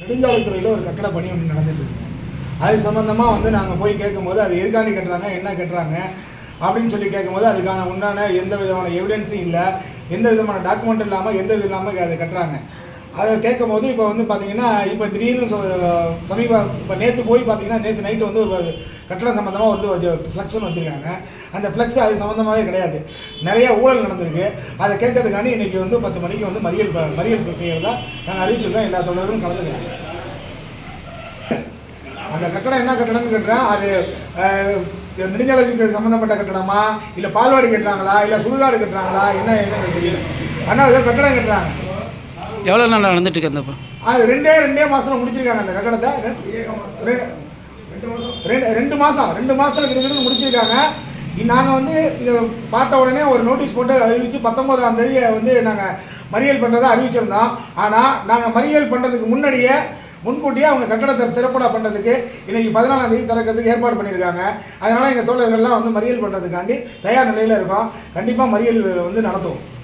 நெடுஞ்சாலைத்துறையில் ஒரு கட்டட பணி ஒன்று நடந்துட்டு இருக்கு அது சம்மந்தமாக வந்து நாங்கள் போய் கேட்கும்போது அது எதுக்காண்டி கட்டுறாங்க என்ன கட்டுறாங்க அப்படின்னு சொல்லி கேட்கும்போது அதுக்கான உண்டான எந்த விதமான எவிடன்ஸும் இல்லை எந்த விதமான டாக்குமெண்ட் இல்லாமல் எந்த இது இல்லாமல் அதை கட்டுறாங்க அதை கேட்கும்போது இப்போ வந்து பார்த்தீங்கன்னா இப்போ திடீர்னு சொ- சமீப இப்போ நேற்று போய் பார்த்தீங்கன்னா நேற்று நைட்டு வந்து ஒரு கட்டடம் சம்மந்தமாக வந்து ஃப்ளக்ஸ்னு வச்சுருக்காங்க அந்த ஃப்ளக்ஸ் அது சம்மந்தமாகவே கிடையாது நிறைய ஊழல் நடந்திருக்கு அதை கேட்கறதுக்காண்டி இன்னைக்கு வந்து பத்து மணிக்கு வந்து மறியல் ப- மறியல் செய்கிறதா நாங்கள் அறிவிச்சிருக்கோம் எல்லா தொடரும் கலந்துக்கிறாங்க அந்த கட்டடம் என்ன கட்டடம்னு கேட்டேன் அது அஹ், நெடுஞ்சாலைக்கு சம்மந்தப்பட்ட கட்டடமா இல்லை பால்வாடி கட்டுறாங்களா இல்லை சுடுகாடு கட்டுறாங்களா என்ன என்னன்னு தெரியல ஆனால் ஏதோ கட்டடம் கட்டுறாங்க எவ்வளோ நாள் நடந்துட்டு இருக்கு அந்த ப- அது ரெண்டே ரெண்டே மாசத்துல முடிச்சிருக்காங்க அந்த கட்டடத்தை ரெண்டு- ரெண்டு ரெண்டு மாசம் ரெண்டு மாசத்துல கிட்டத்தட்ட முடிச்சிருக்காங்க நாங்கள் வந்து இதை பார்த்த உடனே ஒரு நோட்டீஸ் போட்டு அறிவித்து பத்தொம்போதாம் தேதி வந்து நாங்கள் மறியல் பண்ணுறதை அறிவிச்சிருந்தோம் ஆனால் நாங்கள் மறியல் பண்ணுறதுக்கு முன்னாடியே முன்கூட்டியே அவங்க கட்டடத்தை திறப்படா பண்ணுறதுக்கு இன்னைக்கு பதினாலாம் தேதி திறக்கிறதுக்கு ஏற்பாடு பண்ணியிருக்காங்க அதனால் எங்கள் தோழர்கள்லாம் வந்து மறியல் பண்ணுறதுக்காண்டி தயார் நிலையில் இருக்கோம் கண்டிப்பாக மறியல் வந்து நடத்துவோம்